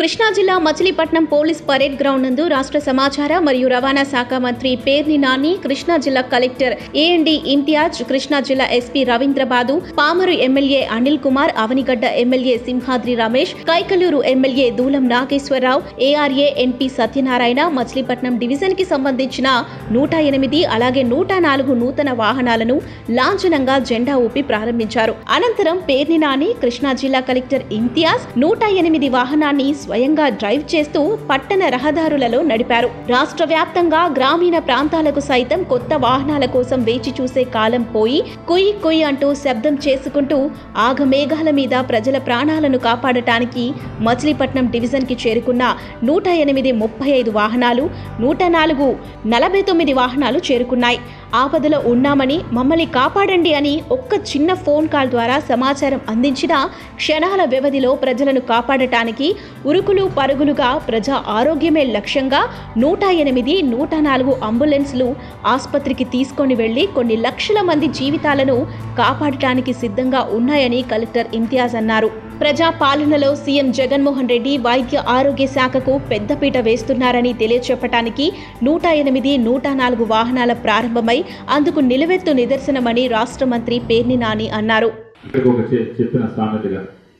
కృష్ణా జిల్లా Machilipatnam police parade ground నందు రాష్ట్ర సమాచార మరియు రవాణా శాఖ మంత్రి పేర్ని నాని కృష్ణా జిల్లా కలెక్టర్ ఏఎండి ఇంతియాజ్ కృష్ణా జిల్లా SP Ravindrababu Pamarru MLA Anil Kumar Avanigadda MLA Simhadri Ramesh Kaikaluru MLA Dulam Nageswararao ఏఆర్ఏ ఎన్పి సత్యనారాయణ మచిలీపట్నం డివిజన్ కి సంబంధించిన నూట ఎనిమిది అలాగే నూట నాలుగు నూతన వాహనాలను లాంఛనంగా జెండా ఊపి ప్రారంభించారు అనంతరం పేర్ని నాని కృష్ణా జిల్లా కలెక్టర్ ఇంతియాజ్ నూట ఎనిమిది వాహనాన్ని స్వయంగా డ్రైవ్ చేస్తూ పట్టణ రహదారులలో నడిపారు రాష్ట్ర వ్యాప్తంగా గ్రామీణ ప్రాంతాలకు సైతం కొత్త వాహనాల కోసం వేచి చూసే కాలం పోయి కుయ్ కుయ్ అంటూ శబ్దం చేసుకుంటూ ఆగమేఘాల మీద ప్రజల ప్రాణాలను కాపాడటానికి మచిలీపట్నం డివిజన్ కి చేరుకున్న నూట ఎనిమిది ముప్పై ఐదు వాహనాలు నూట నాలుగు నలభై తొమ్మిది వాహనాలు చేరుకున్నాయి ఆపదలో ఉన్నామని మమ్మల్ని కాపాడండి అని ఒక్క చిన్న ఫోన్ కాల్ ద్వారా సమాచారం అందించిన క్షణాల వ్యవధిలో ప్రజలను కాపాడటానికి ఉరుకులు పరుగులుగా ప్రజా ఆరోగ్యమే లక్ష్యంగా నూట ఎనిమిది నూట నాలుగు అంబులెన్స్లు ఆసుపత్రికి తీసుకొని వెళ్లి కొన్ని లక్షల మంది జీవితాలను కాపాడటానికి సిద్ధంగా ఉన్నాయని కలెక్టర్ ఇంతియాజ్ అన్నారు ప్రజా పాలనలో సీఎం జగన్మోహన్ రెడ్డి వైద్య ఆరోగ్య శాఖకు పెద్దపీట వేస్తున్నారని తెలియచెప్పటానికి నూట ఎనిమిది నూట నాలుగు వాహనాల ప్రారంభమై అందుకు నిలువెత్తు నిదర్శనమని రాష్ట్ర మంత్రి పేర్ని నాని అన్నారు ఇక్కడికి ఒక చె- చెప్పిన సామెతగా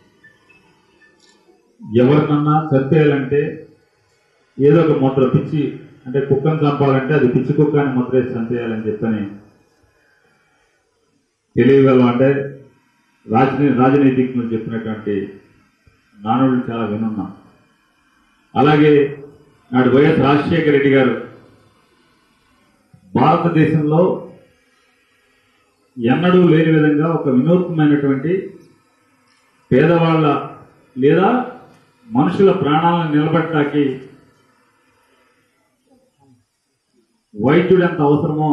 ఎవరినన్నా చంపేయాలంటే ఏదో ఒక ముద్ర పిచ్చి అంటే కుక్కను చంపాలంటే అది పిచ్చి కుక్క అని ముద్ర వేసి చంపేయాలని చెప్పని తెలియగలం అంటే రాజనీ రాజనీతిజ్ఞులు చెప్పినటువంటి నానుడు చాలా వినున్నాం అలాగే నాడు వైఎస్ రాజశేఖర రెడ్డి గారు భారతదేశంలో ఎన్నడూ లేని విధంగా ఒక వినూత్నమైనటువంటి పేదవాళ్ళ లేదా మనుషుల ప్రాణాలను నిలబెట్టడానికి వైద్యుడు ఎంత అవసరమో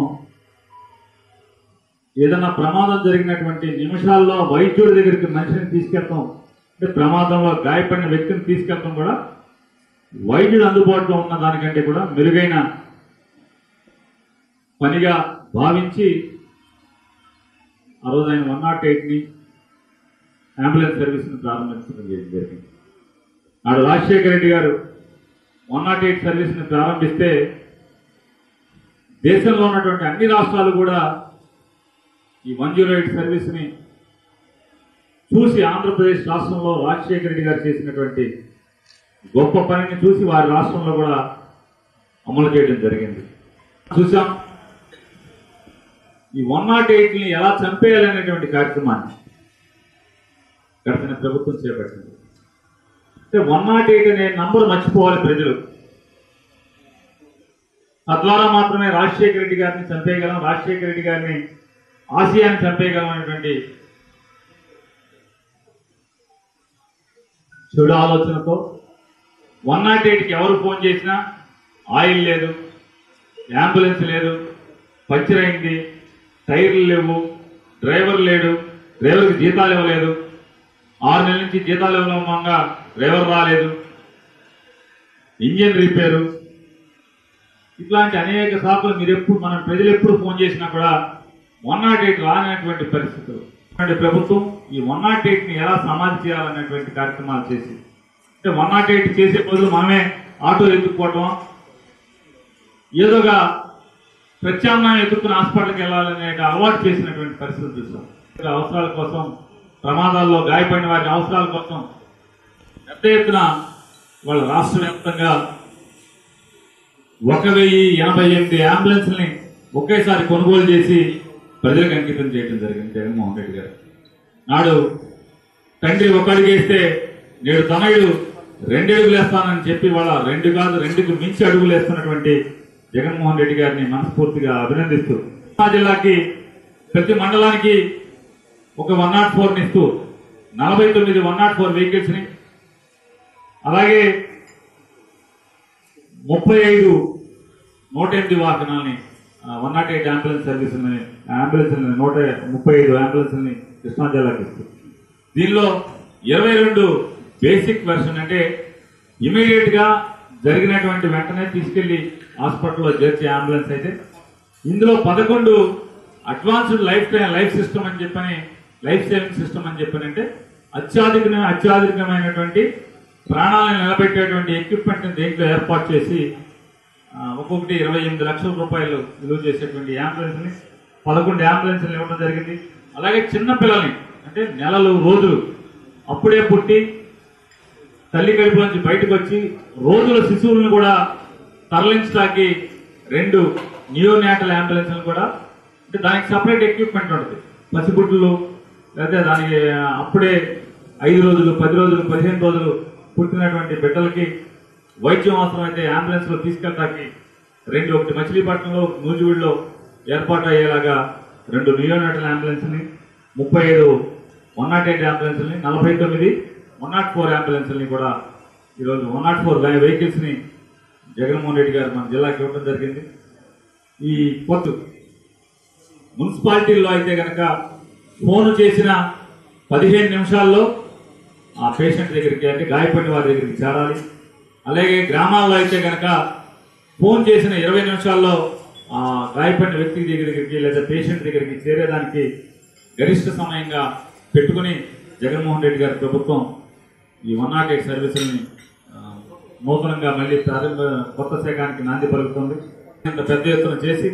ఏదైనా ప్రమాదం జరిగినటువంటి నిమిషాల్లో వైద్యుడి దగ్గరికి మనిషిని తీసుకెళ్తాం అంటే ప్రమాదంలో గాయపడిన వ్యక్తిని తీసుకెళ్తాం కూడా వైద్యుడు అందుబాటులో ఉన్న దానికంటే కూడా మెరుగైన పనిగా భావించి ఆ రోజు ఆయన వన్ నాట్ ఎయిట్ని అంబులెన్స్ సర్వీస్ని ప్రారంభించడం జరిగింది నాడు రాజశేఖర రెడ్డి గారు వన్ నాట్ ఎయిట్ సర్వీస్ని ప్రారంభిస్తే దేశంలో ఉన్నటువంటి అన్ని రాష్ట్రాలు కూడా ఈ వన్ జీరో ఎయిట్ సర్వీస్ని చూసి ఆంధ్రప్రదేశ్ రాష్ట్రంలో రాజశేఖర రెడ్డి గారు చేసినటువంటి గొప్ప పనిని చూసి వారి రాష్ట్రంలో కూడా అమలు చేయడం జరిగింది చూసాం ఈ వన్ నాట్ ఎయిట్ని ఎలా చంపేయాలనేటువంటి కార్యక్రమాన్ని గడిచిన ప్రభుత్వం చేపట్టింది అంటే వన్ నాట్ ఎయిట్ అనే నంబర్ మర్చిపోవాలి ప్రజలు తద్వారా మాత్రమే రాజశేఖర రెడ్డి గారిని చంపేయగలం రాజశేఖర రెడ్డి గారిని ఆసియాని చంపేయగలం అనేటువంటి చెడు ఆలోచనతో వన్ నాట్ ఎయిట్కి ఎవరు ఫోన్ చేసినా ఆయిల్ లేదు అంబులెన్స్ లేదు పంచర్ అయింది టైర్లు లేవు డ్రైవర్ లేడు డ్రైవర్కి జీతాలు ఇవ్వలేదు ఆరు నెలల నుంచి జీతాలు ఇవ్వలేమంగా డ్రైవర్ రాలేదు ఇంజిన్ రిపేరు ఇట్లాంటి అనేక సాకులు మీరు ఎప్పుడు మనం ప్రజలు ఎప్పుడు ఫోన్ చేసినా కూడా వన్ నాట్ ఎయిట్ రానటువంటి పరిస్థితులు ఇటువంటి ప్రభుత్వం ఈ వన్ నాట్ ఎయిట్ ని ఎలా సమాధి చేయాలనేటువంటి కార్యక్రమాలు చేసి అంటే వన్ నాట్ ఎయిట్ చేసే బదులు మనమే ఆటో ఎత్తుక్కోవటం ఏదోగా ప్రత్యామ్నాయం ఎదుర్కొని హాస్పిటల్కి వెళ్ళాలనే అలవాటు చేసినటువంటి పరిస్థితులు చూస్తాం ఇతర అవసరాల కోసం ప్రమాదాల్లో గాయపడిన వారి అవసరాల కోసం పెద్ద ఎత్తున వాళ్ళ రాష్ట్ర వ్యాప్తంగా ఒక వెయ్యి ఎనభై ఎనిమిది అంబులెన్స్ని ఒకేసారి కొనుగోలు చేసి ప్రజలకు అంకితం చేయడం జరిగింది జగన్మోహన్ రెడ్డి గారు నాడు తండ్రి ఒక అడుగు వేస్తే నేడు తనయుడు రెండు అడుగులు వేస్తానని చెప్పి వాళ్ళ రెండు కాదు రెండుకు మించి అడుగులు వేస్తున్నటువంటి జగన్మోహన్ రెడ్డి గారిని మనస్ఫూర్తిగా అభినందిస్తూ కృష్ణా జిల్లాకి ప్రతి మండలానికి ఒక వన్ నాట్ ఫోర్ని ఇస్తూ నలభై తొమ్మిది వన్ నాట్ ఫోర్ వెహికల్స్ని అలాగే ముప్పై ఐదు నూట ఎనిమిది వాహనాలని వన్ నాట్ ఎయిట్ అంబులెన్స్ సర్వీసులని అంబులెన్స్ నూట ముప్పై ఐదు అంబులెన్స్ని కృష్ణా జిల్లాకి ఇస్తుంది దీనిలో ఇరవై రెండు బేసిక్ వెర్షన్ అంటే ఇమీడియట్ గా జరిగినటువంటి వెంటనే తీసుకెళ్లి హాస్పిటల్లో చేర్చే అంబులెన్స్ అయితే ఇందులో పదకొండు advanced life time life system అని చెప్పని లైఫ్ సేవింగ్ సిస్టమ్ అని చెప్పని అంటే అత్యాధునిక అత్యాధునికమైనటువంటి ప్రాణాలను నిలబెట్టేటువంటి ఎక్విప్మెంట్ దేంట్లో ఏర్పాటు చేసి ఆ, ఒక్కొక్కటి ఇరవై ఎనిమిది లక్షల రూపాయలు విలువ చేసేటువంటి అంబులెన్స్ని పదకొండు అంబులెన్స్లు ఇవ్వడం జరిగింది అలాగే చిన్న పిల్లల్ని అంటే నెలలు రోజులు అప్పుడే పుట్టి తల్లి కడుపు నుంచి బయటకు వచ్చి రోజుల శిశువులను కూడా తరలించడానికి రెండు నియోనాటల్ అంబులెన్స్లు కూడా అంటే దానికి సపరేట్ ఎక్విప్మెంట్ ఉంటుంది పసిగుడ్లు లేకపోతే దానికి అప్పుడే ఐదు రోజులు పది రోజులు పదిహేను రోజులు పుట్టినటువంటి బిడ్డలకి వైద్యం అవసరమైతే అంబులెన్స్ లో తీసుకెళ్ళడానికి రెండు ఒకటి మచిలీపట్నంలో నూజివీడులో ఏర్పాటు అయ్యేలాగా రెండు నియోనాటల్ అంబులెన్స్ ని ముప్పై ఐదు వన్ నాట్ ఎయిట్ అంబులెన్స్ని నలభై తొమ్మిది వన్ నాట్ ఫోర్ అంబులెన్స్ని కూడా ఈరోజు వన్ నాట్ ఫోర్ వెహికల్స్ ని జగన్మోహన్ రెడ్డి గారు మన జిల్లాకి ఇవ్వడం జరిగింది ఈ పొత్తు మున్సిపాలిటీల్లో అయితే కనుక ఫోన్ చేసిన పదిహేను నిమిషాల్లో ఆ పేషెంట్ దగ్గరికి అంటే గాయపడిన వారి దగ్గరికి చేరాలి అలాగే గ్రామాల్లో అయితే కనుక ఫోన్ చేసిన ఇరవై నిమిషాల్లో ఆ గాయపడిన వ్యక్తి దగ్గరికి లేదా పేషెంట్ దగ్గరికి చేరేదానికి గరిష్ట సమయంగా పెట్టుకుని జగన్మోహన్ రెడ్డి గారి ప్రభుత్వం ఈ వన్ నాట్ ఎయిట్ సర్వీసుల్ని ఆ, నూతనంగా మళ్ళీ ప్రారంభ కొత్త శకానికి నాంది పలుకుతుంది ఇంత పెద్ద ఎత్తున చేసి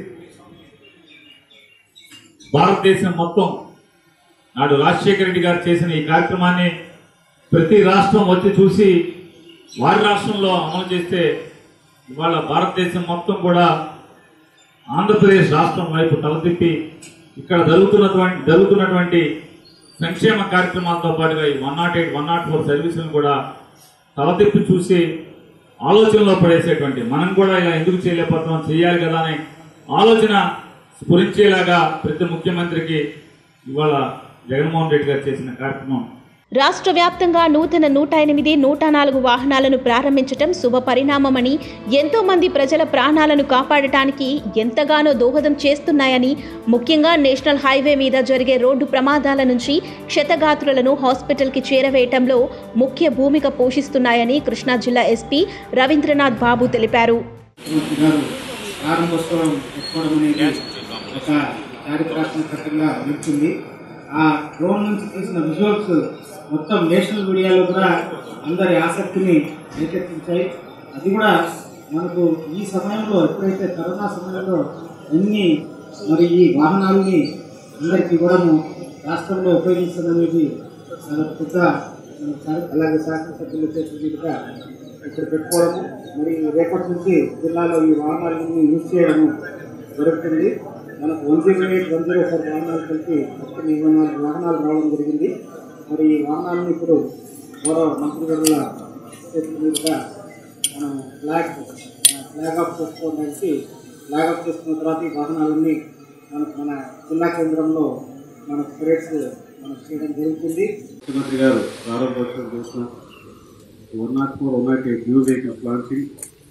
భారతదేశం మొత్తం నాడు రాజశేఖర రెడ్డి గారు చేసిన ఈ కార్యక్రమాన్ని ప్రతి రాష్ట్రం వచ్చి చూసి వారి రాష్ట్రంలో అమలు చేస్తే ఇవాళ భారతదేశం మొత్తం కూడా ఆంధ్రప్రదేశ్ రాష్ట్రం వైపు తలతిప్పి ఇక్కడ జరుగుతున్నటువంటి జరుగుతున్నటువంటి సంక్షేమ కార్యక్రమాలతో పాటుగా ఈ one nought eight one nought four సర్వీసులను కూడా తలతిప్పి చూసి ఆలోచనలో పడేసేటువంటి మనం కూడా ఇలా ఎందుకు చేయలేకపోతున్నాం చేయాలి కదా అనే ఆలోచన స్ఫురించేలాగా ప్రతి ముఖ్యమంత్రికి ఇవాళ జగన్మోహన్ రెడ్డి గారు చేసిన కార్యక్రమం రాష్ట్ర వ్యాప్తంగా నూతన నూట ఎనిమిది నూట నాలుగు వాహనాలను ప్రారంభించటం శుభ పరిణామమని ఎంతో మంది ప్రజల ప్రాణాలను కాపాడటానికి ఎంతగానో దోహదం చేస్తున్నాయని ముఖ్యంగా నేషనల్ హైవే మీద జరిగే రోడ్డు ప్రమాదాల నుంచి క్షతగాత్రులను హాస్పిటల్కి చేరవేయటంలో ముఖ్య భూమిక పోషిస్తున్నాయని కృష్ణా జిల్లా ఎస్పీ రవీంద్రనాథ్ బాబు తెలిపారు ముఖ్యమంత్రి గారు ప్రారంభోత్సవం పెట్టుకోవడం అనేది ఒక చారిత్రాత్మకంగా నిలిచింది ఆ డ్రోన్ నుంచి తీసిన విజువల్స్ మొత్తం నేషనల్ మీడియాలో కూడా అందరి ఆసక్తిని రేకెత్తించాయి అది కూడా మనకు ఈ సమయంలో ఎప్పుడైతే కరోనా సమయంలో ఎన్ని మరి ఈ వాహనాలని అందరికీ ఇవ్వడము రాష్ట్రంలో ఉపయోగించడం అదొక పెద్ద మన చారి- అలాగే శాసనసభ్యుల చేతుల మీదుగా ఇక్కడ పెట్టుకోవడము మరి రేపటి నుంచి జిల్లాలో ఈ వాహనాలను యూజ్ చేయడము జరుగుతుంది మనకు one zero eight one zero four వాహనాలు కలిపి మొత్తం ఇరవై నాలుగు వాహనాలు రావడం జరిగింది మరి ఈ వాహనాలను ఇప్పుడు గౌరవ మంత్రి గారుల చేతుల మీదుగా మనం ఫ్లాగ్ ఫ్లాగ్ ఆఫ్ చేసుకోవడానికి ఫ్లాగ్ ఆఫ్ చేసుకున్న తర్వాత ఈ వాహనాలన్నీ మనకు మన జిల్లా కేంద్రంలో మన పరేడ్స్ మనకు చేయడం జరుగుతుంది ముఖ్యమంత్రి గారు ప్రారంభోత్సవం చేసిన one nought four one nought eight new vehicles launching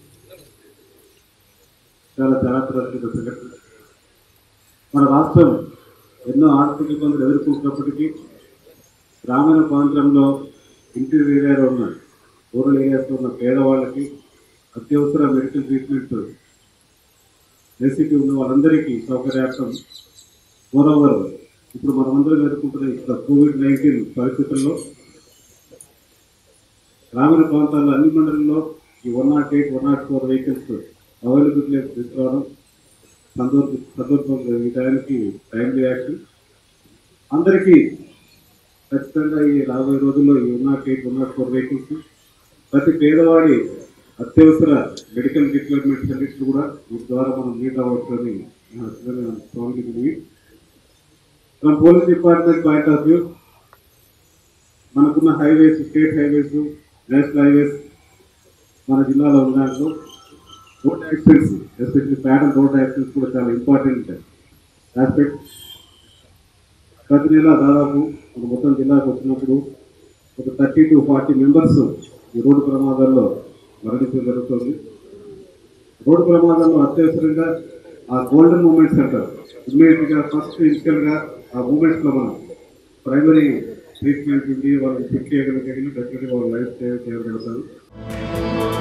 చాలా చారిత్రాత్మక సంఘటన మన రాష్ట్రం ఎన్నో ఆర్థిక ఇబ్బందులు ఎదుర్కొంటున్నప్పటికీ గ్రామీణ ప్రాంతంలో ఇంటీరియర్ ఏరియాలో ఉన్న రూరల్ ఏరియాస్లో ఉన్న పేదవాళ్ళకి అత్యవసర మెడికల్ ట్రీట్మెంట్ నెసిటీ ఉన్న వాళ్ళందరికీ సౌకర్యార్థం మోరోవర్ ఇప్పుడు మనమందరం ఎదుర్కొంటున్న ఇక్కడ కోవిడ్ నైన్టీన్ పరిస్థితుల్లో గ్రామీణ ప్రాంతాల్లో అన్ని మండలంలో ఈ one nought eight one nought four vehicles availability తీసుకురావడం సందర్భ సందర్భం ఈ టైంకి టైంలీ యాక్షన్ అందరికీ ఖచ్చితంగా ఈ రాబోయే రోజుల్లో ఈ one nought eight one nought four vehicles ప్రతి పేదవాడి అత్యవసర మెడికల్ రిక్వైర్మెంట్స్ అన్నింటిని కూడా వీటి ద్వారా మనం మీట్ అవ్వచ్చని స్వామి from police department point of view మనకున్న highways state highways national highways మన జిల్లాలో ఉన్న దాంట్లో road accidents especially pattern road accidents కూడా చాలా ఇంపార్టెంట్ ఆస్పెక్ట్ ప్రతి నెల దాదాపు మన మొత్తం జిల్లాకు వచ్చినప్పుడు ఒక థర్టీ టు ఫార్టీ మెంబర్స్ ఈ రోడ్డు ప్రమాదాల్లో మరణించడం జరుగుతుంది రోడ్డు ప్రమాదాల్లో అత్యవసరంగా ఆ గోల్డెన్ మూమెంట్స్ అంటారు ఇమ్మీడియట్గా ఫస్ట్ ఇనిషియల్గా ఆ మూమెంట్స్లో మనం ప్రైమరీ ట్రీట్మెంట్ ఉండి వాళ్ళని ఫిట్ చేయగలిగే డెఫినెట్గా వాళ్ళ లైఫ్ సేవ్ చేయగలుగుతారు